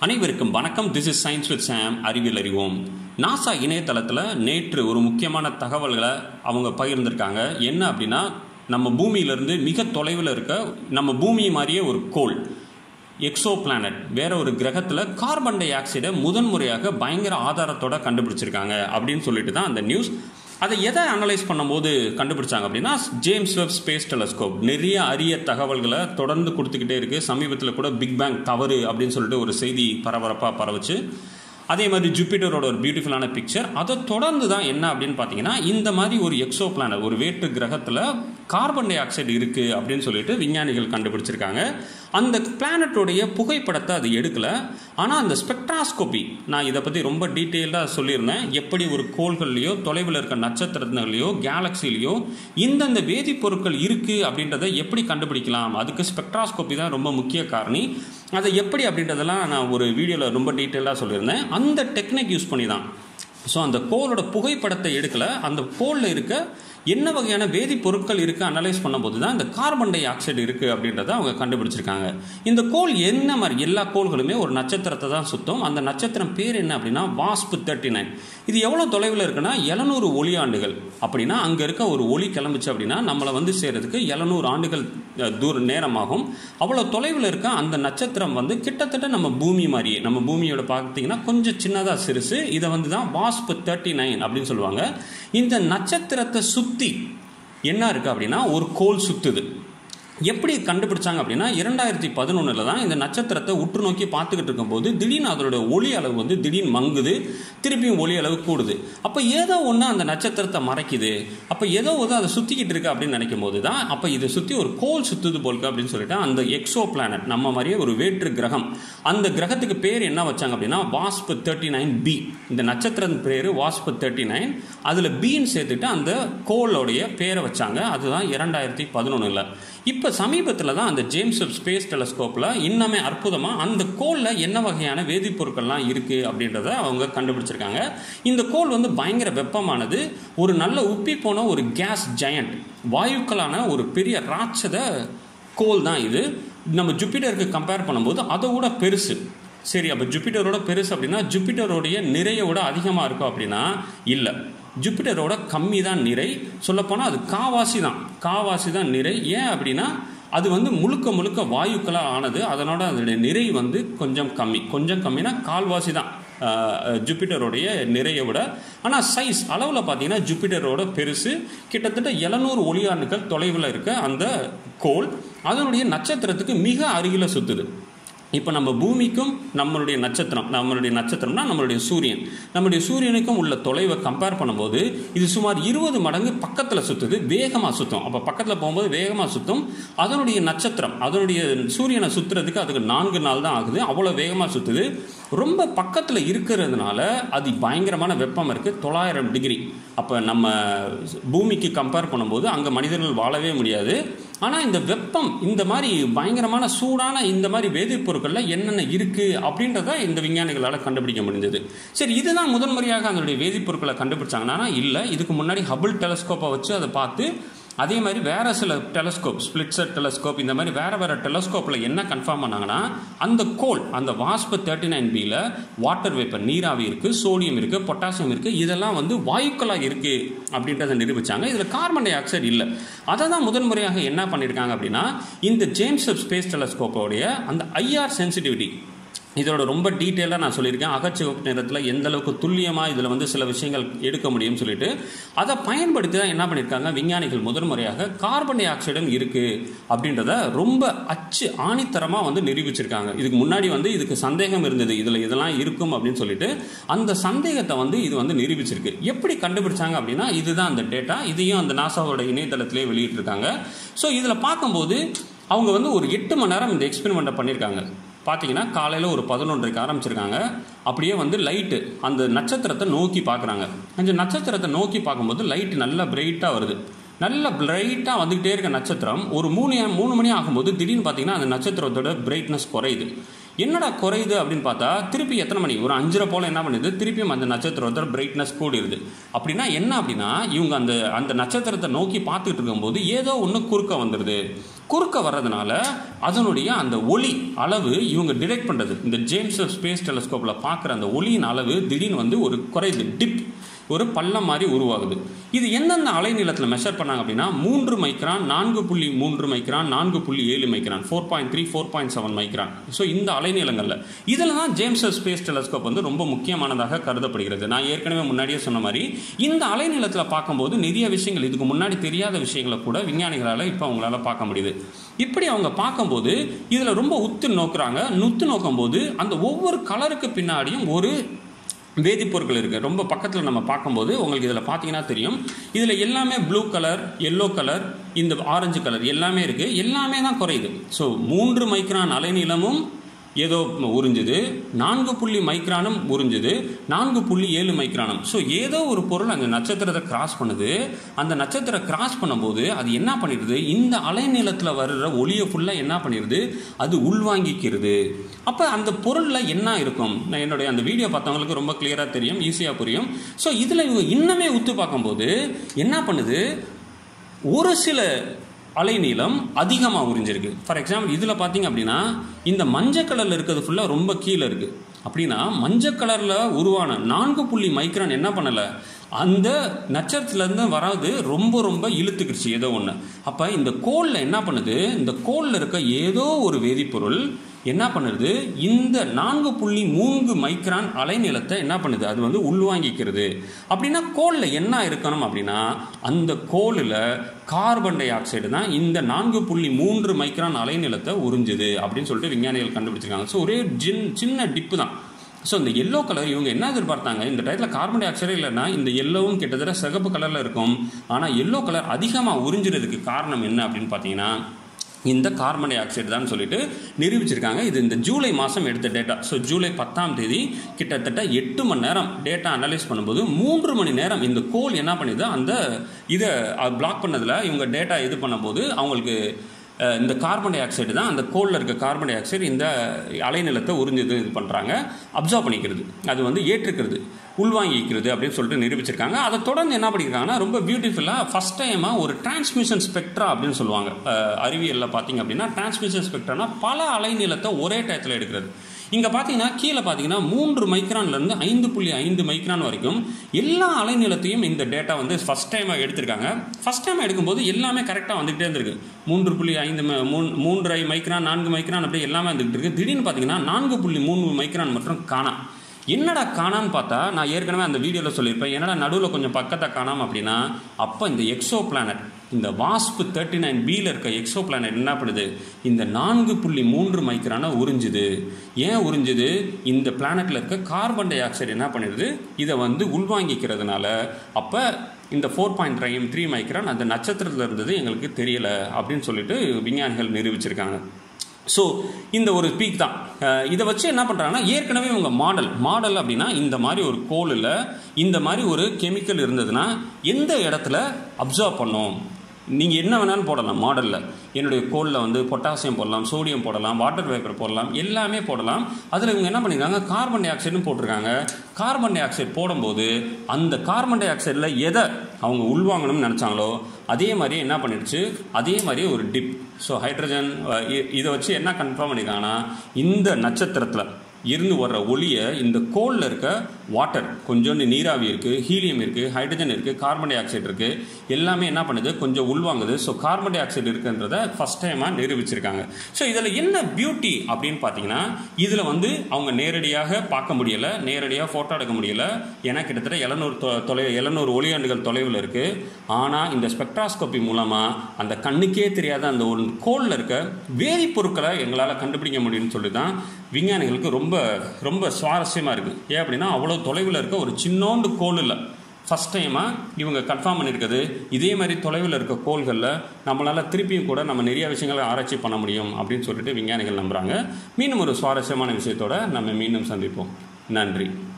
அனைவருக்கும் வணக்கம் this is science with Sam அறிவியல் அறிவோம் நாசா இணையதளத்தில் நேற்று ஒரு முக்கியமான தகவல்களை அவங்க பகிர்ந்திருக்காங்க என்ன அப்படின்னா நம்ம பூமியிலிருந்து மிக தொலைவில் இருக்க நம்ம பூமி மாதிரியே ஒரு கோள் எக்ஸோ பிளானட் வேற ஒரு கிரகத்தில் கார்பன் டை ஆக்சைடை முதன்முறையாக பயங்கர ஆதாரத்தோட கண்டுபிடிச்சிருக்காங்க அப்படின்னு சொல்லிட்டு தான் அந்த நியூஸ் அதை எதை அனலைஸ் பண்ணும்போது கண்டுபிடிச்சாங்க அப்படின்னா ஜேம்ஸ் வெப் ஸ்பேஸ் டெலஸ்கோப் நிறைய அரிய தகவல்களை தொடர்ந்து கொடுத்துக்கிட்டே இருக்கு சமீபத்தில் கூட பிக் பேங் தவறு அப்படின்னு சொல்லிட்டு ஒரு செய்தி பரபரப்பாக பரவுச்சு அதே மாதிரி ஜூபிட்டரோட ஒரு பியூட்டிஃபுல்லான பிக்சர் அதை தொடர்ந்து தான் என்ன அப்படின்னு பார்த்தீங்கன்னா இந்த மாதிரி ஒரு எக்ஸோ பிளானட் ஒரு வேற்று கிரகத்தில் கார்பன் டை ஆக்சைடு இருக்குது அப்படின்னு சொல்லிட்டு விஞ்ஞானிகள் கண்டுபிடிச்சிருக்காங்க அந்த பிளானட்டோடைய புகைப்படத்தை அது எடுக்கல ஆனால் அந்த ஸ்பெக்ட்ராஸ்கோபி நான் இதை பற்றி ரொம்ப டீட்டெயிலாக சொல்லியிருந்தேன் எப்படி ஒரு கோள்கள்லையோ தொலைவில் இருக்க நட்சத்திரங்களையோ கேலக்சிலையோ இந்தந்த வேதிப்பொருட்கள் இருக்குது அப்படின்றத எப்படி கண்டுபிடிக்கலாம் அதுக்கு ஸ்பெக்ட்ராஸ்கோபி தான் ரொம்ப முக்கிய காரணி அதை எப்படி அப்படின்றதெல்லாம் நான் ஒரு வீடியோவில் ரொம்ப டீட்டெயிலாக சொல்லியிருந்தேன் அந்த டெக்னிக் யூஸ் பண்ணி தான் ஸோ அந்த கோலோட புகைப்படத்தை எடுக்கல அந்த கோலில் இருக்க என்ன வகையான வேதிப்பொருட்கள் இருக்குது அனலைஸ் பண்ணும்போது தான் இந்த கார்பன் டை ஆக்சைடு இருக்குது அப்படின்றத அவங்க கண்டுபிடிச்சிருக்காங்க இந்த கோல் என்ன மாதிரி எல்லா கோள்களுமே ஒரு நட்சத்திரத்தை தான் சுத்தம் அந்த நட்சத்திரம் பேர் என்ன அப்படின்னா வாஸ்பு தேர்ட்டி நைன் இது எவ்வளோ தொலைவில் இருக்குன்னா எழுநூறு ஒளி ஆண்டுகள் அப்படின்னா அங்கே இருக்க ஒரு ஒளி கிளம்புச்சு அப்படின்னா நம்மளை வந்து சேர்றதுக்கு எழுநூறு ஆண்டுகள் தூர நேரமாகும் அவ்வளோ தொலைவில் இருக்க அந்த நட்சத்திரம் வந்து கிட்டத்தட்ட நம்ம பூமி மாதிரியே நம்ம பூமியோட பார்த்தீங்கன்னா கொஞ்சம் சின்னதாக சிறுசு இதை வந்து தான் வாஸ்பு தேர்ட்டி நைன் அப்படின்னு சொல்லுவாங்க இந்த நட்சத்திரத்தை சுற்றி என்ன இருக்குது அப்படின்னா ஒரு கோல் சுற்றுது எப்படி கண்டுபிடிச்சாங்க அப்படின்னா இரண்டாயிரத்தி பதினொன்றில் தான் இந்த நட்சத்திரத்தை உற்று நோக்கி பார்த்துக்கிட்டு இருக்கும்போது திடீர்னு அதோட ஒளி அளவு வந்து திடீர்னு மங்குது திருப்பியும் ஒளி அளவு கூடுது அப்போ ஏதோ ஒன்று அந்த நட்சத்திரத்தை மறைக்குது அப்போ ஏதோ ஒரு அதை சுற்றிக்கிட்டு இருக்கு அப்படின்னு நினைக்கும் போது தான் அப்போ இதை சுற்றி ஒரு கோல் சுற்றுது போல்க்கு அப்படின்னு சொல்லிட்டு அந்த எக்ஸோ பிளானட் நம்ம மாதிரியே ஒரு வேற்று கிரகம் அந்த கிரகத்துக்கு பேர் என்ன வச்சாங்க அப்படின்னா வாஸ்பு தேர்ட்டி நைன் பி இந்த நட்சத்திரம் பேர் வாஸ்பு தேர்ட்டி நைன் அதில் பின்னு சேர்த்துட்டு அந்த கோளோடைய பேரை வச்சாங்க அதுதான் இரண்டாயிரத்தி பதினொன்றில் இப்போ சமீபத்தில் தான் அந்த ஜேம்ஸ் வெப் ஸ்பேஸ் டெலஸ்கோப்பில் இன்னமே அற்புதமாக அந்த கோளில் என்ன வகையான வேதிப்பொருட்கள்லாம் இருக்குது அப்படின்றத அவங்க கண்டுபிடிச்சிருக்காங்க இந்த கோள் வந்து பயங்கர வெப்பமானது ஒரு நல்ல உப்பி போன ஒரு கேஸ் ஜெயண்ட் வாயுக்களான ஒரு பெரிய ராட்சத கோல் தான் இது நம்ம ஜூப்பிட்டருக்கு கம்பேர் பண்ணும்போது அதை விட பெருசு சரி அப்போ ஜூப்பிட்டரோட பெருசு அப்படின்னா ஜூப்பிட்டரோடைய நிறைய விட அதிகமாக இருக்கும் அப்படின்னா இல்லை ஜூப்பிட்டரோட கம்மி தான் நிறை சொல்லப்போனால் அது காவாசி தான் காவாசி தான் நிறை ஏன் அப்படின்னா அது வந்து முழுக்க முழுக்க வாயுக்களால் ஆனது அதனோட அதனுடைய நிறை வந்து கொஞ்சம் கம்மி கொஞ்சம் கம்மினா கால்வாசி தான் ஜூப்பிட்டரோடைய நிறைய விட ஆனால் சைஸ் அளவில் பார்த்தீங்கன்னா ஜூப்பிட்டரோட பெருசு கிட்டத்தட்ட எழுநூறு ஒளியாண்டுகள் தொலைவில் இருக்க அந்த கோள் அதனுடைய நட்சத்திரத்துக்கு மிக அருகில் சுற்றுது இப்போ நம்ம பூமிக்கும் நம்மளுடைய நட்சத்திரம் நம்மளுடைய நட்சத்திரம்னா நம்மளுடைய சூரியன் நம்மளுடைய சூரியனுக்கும் உள்ள தொலைவை கம்பேர் பண்ணும்போது இது சுமார் இருபது மடங்கு பக்கத்தில் சுற்றுது வேகமாக சுற்றும் அப்போ பக்கத்தில் போகும்போது வேகமாக சுற்றும் அதனுடைய நட்சத்திரம் அதனுடைய சூரியனை சுற்றுறதுக்கு அதுக்கு நான்கு நாள் தான் ஆகுது அவ்வளோ வேகமாக சுற்றுது ரொம்ப பக்கத்தில் இருக்கிறதுனால அது பயங்கரமான வெப்பம் இருக்குது தொள்ளாயிரம் டிகிரி அப்போ நம்ம பூமிக்கு கம்பேர் பண்ணும்போது அங்கே மனிதர்கள் வாழவே முடியாது ஆனால் இந்த வெப்பம் இந்த மாதிரி பயங்கரமான சூடான இந்த மாதிரி வேதிப்பொருட்களில் என்னென்ன இருக்குது அப்படின்றத இந்த விஞ்ஞானிகளால் கண்டுபிடிக்க முடிஞ்சது சரி இதுதான் முதன்முறையாக அதனுடைய வேதிப்பொருட்களை கண்டுபிடிச்சாங்கன்னா இல்லை இதுக்கு முன்னாடி ஹபிள் டெலஸ்கோப்பை வச்சு அதை பார்த்து அதே மாதிரி வேறு சில டெலஸ்கோப் ஸ்பிளிட்சர் டெலஸ்கோப் இந்த மாதிரி வேறு வேறு டெலஸ்கோப்பில் என்ன கன்ஃபார்ம் பண்ணாங்கன்னா அந்த கோல் அந்த வாஸ்பு தேர்ட்டி நைன் பியில் வாட்டர் வேப்பர் நீராவி இருக்குது சோடியம் இருக்குது பொட்டாசியம் இருக்குது இதெல்லாம் வந்து வாயுக்களாக இருக்குது அப்படின்றத நிரூபித்தாங்க இதில் கார்பன் டை ஆக்சைடு இல்லை அதை தான் முதன்முறையாக என்ன பண்ணியிருக்காங்க அப்படின்னா இந்த ஜேம்ஸ் ஸ்பேஸ் டெலஸ்கோப்போடைய அந்த ஐஆர் சென்சிட்டிவிட்டி இதோட ரொம்ப டீட்டெயிலாக நான் சொல்லியிருக்கேன் அகச்சிவப்பு நேரத்தில் எந்த அளவுக்கு துல்லியமாக இதில் வந்து சில விஷயங்கள் எடுக்க முடியும்னு சொல்லிட்டு அதை பயன்படுத்தி தான் என்ன பண்ணியிருக்காங்க விஞ்ஞானிகள் முதல் முறையாக கார்பன் டை ஆக்சைடும் இருக்குது அப்படின்றத ரொம்ப அச்சு ஆணித்தரமாக வந்து நிரூபிச்சிருக்காங்க இதுக்கு முன்னாடி வந்து இதுக்கு சந்தேகம் இருந்தது இதில் இதெல்லாம் இருக்கும் அப்படின்னு சொல்லிட்டு அந்த சந்தேகத்தை வந்து இது வந்து நிரூபிச்சிருக்கு எப்படி கண்டுபிடிச்சாங்க அப்படின்னா இதுதான் அந்த டேட்டா இதையும் அந்த நாசாவோட இணையதளத்திலே வெளியிட்டிருக்காங்க ஸோ இதில் பார்க்கும்போது அவங்க வந்து ஒரு எட்டு மணி நேரம் இந்த எக்ஸ்பெரிமெண்ட்டை பண்ணியிருக்காங்க பார்த்தீங்கன்னா காலையில் ஒரு பதினொன்றைக்கு ஆரம்பிச்சிருக்காங்க அப்படியே வந்து லைட்டு அந்த நட்சத்திரத்தை நோக்கி பார்க்குறாங்க அந்த நட்சத்திரத்தை நோக்கி பார்க்கும்போது லைட்டு நல்லா பிரைட்டாக வருது நல்ல பிரைட்டாக வந்துக்கிட்டே இருக்க நட்சத்திரம் ஒரு மூணு மூணு மணி ஆகும்போது திடீர்னு பார்த்தீங்கன்னா அந்த நட்சத்திரத்தோட பிரைட்னஸ் குறையுது என்னடா குறையுது அப்படின்னு பார்த்தா திருப்பி எத்தனை மணி ஒரு அஞ்சரை போல் என்ன பண்ணுது திருப்பியும் அந்த நட்சத்திரத்தோட பிரைட்னஸ் கூடிடுது அப்படின்னா என்ன அப்படின்னா இவங்க அந்த அந்த நட்சத்திரத்தை நோக்கி பார்த்துட்டு இருக்கும்போது ஏதோ ஒன்று குறுக்க வந்துடுது குறுக்க வர்றதுனால அதனுடைய அந்த ஒளி அளவு இவங்க டிடெக்ட் பண்ணுறது இந்த ஜேம்ஸ் ஸ்பேஸ் டெலஸ்கோப்பில் பார்க்குற அந்த ஒளியின் அளவு திடீர்னு வந்து ஒரு குறையுது டிப் ஒரு பள்ளம் மாதிரி உருவாகுது இது எந்தெந்த அலைநீளத்தில் மெஷர் பண்ணாங்க அப்படின்னா மூன்று மைக்ரான் நான்கு புள்ளி மூன்று மைக்ரான் நான்கு புள்ளி ஏழு micron four point three four point seven micron so இந்த அலைநீளங்களில் இதில் தான் ஜேம்ஸ் ஸ்பேஸ் டெலஸ்கோப் வந்து ரொம்ப முக்கியமானதாக கருதப்படுகிறது நான் ஏற்கனவே முன்னாடியே சொன்ன மாதிரி இந்த அலைநீளத்தில் பார்க்கும்போது நிறைய விஷயங்கள் இதுக்கு முன்னாடி தெரியாத விஷயங்களை கூட விஞ்ஞானிகளால் இப்போ அவங்களால பார்க்க முடியுது இப்படி அவங்க பார்க்கும்போது இதில் ரொம்ப உத்து நோக்குறாங்க நுத்து நோக்கும்போது அந்த ஒவ்வொரு கலருக்கு பின்னாடியும் ஒரு வேதிப்பொருட்கள் இருக்குது ரொம்ப பக்கத்தில் நம்ம பார்க்கும்போது உங்களுக்கு இதில் பார்த்தீங்கன்னா தெரியும் இதில் எல்லாமே ப்ளூ கலர் எல்லோ கலர் இந்த ஆரஞ்சு கலர் எல்லாமே இருக்குது எல்லாமே தான் குறையுது ஸோ மூன்று மைக்ரான் அலைநீளமும் ஏதோ உறிஞ்சுது நான்கு புள்ளி மைக்ரானும் உறிஞ்சுது நான்கு புள்ளி ஏழு மைக்ரானும் ஸோ ஏதோ ஒரு பொருள் அந்த நட்சத்திரத்தை கிராஸ் பண்ணுது அந்த நட்சத்திரம் கிராஸ் பண்ணும்போது அது என்ன பண்ணிடுது இந்த அலைநீளத்தில் வர்ற ஒளியை ஃபுல்லாக என்ன பண்ணிடுது அது உள்வாங்கிக்கிறது அப்போ அந்த பொருளில் என்ன இருக்கும் நான் என்னுடைய அந்த வீடியோ பார்த்தவங்களுக்கு ரொம்ப கிளியராக தெரியும் ஈஸியாக புரியும் ஸோ இதில் இவங்க இன்னமே உத்து பார்க்கும்போது என்ன பண்ணுது ஒரு சில அலைநீளம் அதிகமாக உறிஞ்சிருக்கு ஃபார் எக்ஸாம்பிள் இதில் பார்த்தீங்க அப்படின்னா இந்த மஞ்சள் கலரில் இருக்கிறது ஃபுல்லாக ரொம்ப கீழே இருக்குது அப்படின்னா மஞ்சள் கலரில் உருவான நான்கு புள்ளி மைக்ரான் என்ன பண்ணலை அந்த நட்சத்திரத்துலேருந்து வராது ரொம்ப ரொம்ப இழுத்துக்கிடுச்சு ஏதோ ஒன்று அப்போ இந்த கோலில் என்ன பண்ணுது இந்த கோலில் இருக்க ஏதோ ஒரு வேதிப்பொருள் என்ன பண்ணுது இந்த நான்கு புள்ளி மூன்று மைக்ரான் அலைநீளத்தை என்ன பண்ணுது அது வந்து உள்வாங்கிக்கிறது அப்படின்னா கோலில் என்ன இருக்கணும் அப்படின்னா அந்த கோலில் கார்பன் டை ஆக்சைடு தான் இந்த நான்கு புள்ளி மூன்று மைக்ரான் அலைநீளத்தை உறிஞ்சுது அப்படின்னு சொல்லிட்டு விஞ்ஞானிகள் கண்டுபிடிச்சிருக்காங்க ஸோ ஒரே ஜின் சின்ன டிப்பு தான் ஸோ இந்த எல்லோ கலர் இவங்க என்ன எதிர்பார்த்தாங்க இந்த டயத்தில் கார்பன் டை ஆக்சைடே இல்லைன்னா இந்த எல்லோவும் கிட்டத்தட்ட சிகப்பு கலரில் இருக்கும் ஆனால் எல்லோ கலர் அதிகமாக உறிஞ்சுறதுக்கு காரணம் என்ன அப்படின்னு பார்த்தீங்கன்னா இந்த கார்பன் டை ஆக்சைடு தான் சொல்லிட்டு நிரூபிச்சிருக்காங்க இது இந்த ஜூலை மாதம் எடுத்த டேட்டா ஸோ ஜூலை பத்தாம் தேதி கிட்டத்தட்ட எட்டு மணி நேரம் டேட்டா அனலைஸ் பண்ணும்போது மூன்று மணி நேரம் இந்த கோல் என்ன பண்ணுது அந்த இதை பிளாக் பண்ணதில் இவங்க டேட்டா இது பண்ணும்போது அவங்களுக்கு அஹ், இந்த கார்பன் டை ஆக்சைடு தான் அந்த கோலில் இருக்க கார்பன் டை ஆக்சைடு இந்த அலைநிலத்தை உறிஞ்சது இது பண்ணுறாங்க அப்சர்வ் பண்ணிக்கிறது அது வந்து ஏற்றுக்கிறது உள்வாங்கிக்கிறது அப்படின்னு சொல்லிட்டு நிரூபிச்சிருக்காங்க அதை தொடர்ந்து என்ன பண்ணியிருக்காங்கன்னா ரொம்ப பியூட்டிஃபுல்லாக ஃபஸ்ட் டைமாக ஒரு டிரான்ஸ்மிஷன் ஸ்பெக்ட்ரா அப்படின்னு சொல்லுவாங்க அஹ், அறிவியலில் பார்த்தீங்க அப்படின்னா டிரான்ஸ்மிஷன் ஸ்பெக்ட்ரானா பல அலைநீளத்தை ஒரே டயத்தில் எடுக்கிறது இங்கே பார்த்தீங்கன்னா கீழே பார்த்தீங்கன்னா மூன்று மைக்ரான்லேருந்து ஐந்து புள்ளி ஐந்து மைக்ரான் வரைக்கும் எல்லா அலைநீளத்தையும் இந்த டேட்டா வந்து ஃபஸ்ட் டைமாக எடுத்திருக்காங்க ஃபஸ்ட் டைம் எடுக்கும்போது எல்லாமே கரெக்டாக வந்துகிட்டே இருந்திருக்கு மூன்று புள்ளி ஐந்து ம- மூன் மூன்றரை மைக்ரான் நான்கு மைக்ரான் அப்படி எல்லாமே வந்துகிட்டு இருக்கு திடீர்னு பார்த்தீங்கன்னா நான்கு புள்ளி மூணு மைக்ரான் மற்றும் காணா என்னடா காணான்னு பார்த்தா நான் ஏற்கனவே அந்த வீடியோவில் சொல்லியிருப்பேன் என்னடா நடுவில் கொஞ்சம் பக்கத்தை காணாம அப்படின்னா அப்போ இந்த எக்ஸோ பிளானட் இந்த வாஸ்பு தேர்ட்டி நைன் பியில் இருக்க எக்ஸோ பிளானட் என்ன பண்ணுது இந்த நான்கு புள்ளி மூன்று மைக்ரானை உறிஞ்சுது ஏன் உறிஞ்சுது இந்த பிளானட்டில் இருக்க கார்பன் டை ஆக்சைடு என்ன பண்ணிடுது இதை வந்து உள்வாங்கிக்கிறதுனால அப்போ இந்த ஃபோர் பாயிண்ட் ட்ரைம் த்ரீ மைக்ரான் அந்த நட்சத்திரத்தில் இருந்தது எங்களுக்கு தெரியல அப்படின்னு சொல்லிட்டு விஞ்ஞானிகள் நிரூபிச்சிருக்காங்க ஸோ இந்த ஒரு பீக் தான் அஹ் இதை வச்சு என்ன பண்ணுறாங்கன்னா ஏற்கனவே இவங்க மாடல் மாடல் அப்படின்னா இந்த மாதிரி ஒரு கோலில் இந்த மாதிரி ஒரு கெமிக்கல் இருந்ததுன்னா எந்த இடத்துல அப்சர்வ் பண்ணும் நீங்கள் என்ன வேணாலும் போடலாம் மாடலில் என்னுடைய கோலில் வந்து பொட்டாசியம் போடலாம் சோடியம் போடலாம் வாட்டர் வேப்பர் போடலாம் எல்லாமே போடலாம் அதில் இவங்க என்ன பண்ணியிருக்காங்க கார்பன் டை ஆக்சைடும் போட்டிருக்காங்க கார்பன் டை ஆக்சைடு போடும்போது அந்த கார்பன் டை ஆக்சைடில் எதை அவங்க உள்வாங்கணும்னு நினச்சாங்களோ அதே மாதிரி என்ன பண்ணிடுச்சு அதே மாதிரி ஒரு டிப் ஸோ ஹைட்ரஜன் அஹ், இ- இதை வச்சு என்ன கன்ஃபார்ம் பண்ணியிருக்காங்கன்னா இந்த நட்சத்திரத்தில் இருந்து வர்ற ஒளியை இந்த கோலில் இருக்க வாட்டர் கொஞ்சோண்டு நீராவி இருக்குது ஹீலியம் இருக்குது ஹைட்ரஜன் இருக்குது கார்பன் டை ஆக்சைடு இருக்குது எல்லாமே என்ன பண்ணுது கொஞ்சம் உள்வாங்குது ஸோ கார்பன் டை ஆக்சைடு இருக்குன்றத ஃபஸ்ட் டைமாக நிரூபிச்சிருக்காங்க ஸோ இதில் என்ன பியூட்டி அப்படின்னு பார்த்தீங்கன்னா இதில் வந்து அவங்க நேரடியாக பார்க்க முடியலை நேரடியாக ஃபோட்டோ எடுக்க முடியல ஏன்னா கிட்டத்தட்ட எழுநூறு தொலை எழுநூறு ஒளியாண்டுகள் தொலைவில் இருக்குது ஆனால் இந்த ஸ்பெக்ட்ராஸ்கோபி மூலமாக அந்த கண்ணுக்கே தெரியாத அந்த ஒரு கோலில் இருக்க வேதிப்பொருட்களை எங்களால் கண்டுபிடிக்க முடியும்னு சொல்லி தான் விஞ்ஞானிகளுக்கு ரொம்ப ரொம்ப சுவாரஸ்யமாக இருக்குது ஏன் அப்படின்னா அவ்வளோ தொலைவில் இருக்க ஒரு சின்னோண்டு கோல் இல்லை ஃபஸ்ட் டைமாக இவங்க கன்ஃபார்ம் பண்ணியிருக்கிறது இதே மாதிரி தொலைவில் இருக்க கோள்களில் நம்மளால் திருப்பியும் கூட நம்ம நிறைய விஷயங்களை ஆராய்ச்சி பண்ண முடியும் அப்படின்னு சொல்லிட்டு விஞ்ஞானிகள் நம்புகிறாங்க மீண்டும் ஒரு சுவாரஸ்யமான விஷயத்தோட நம்ம மீண்டும் சந்திப்போம் நன்றி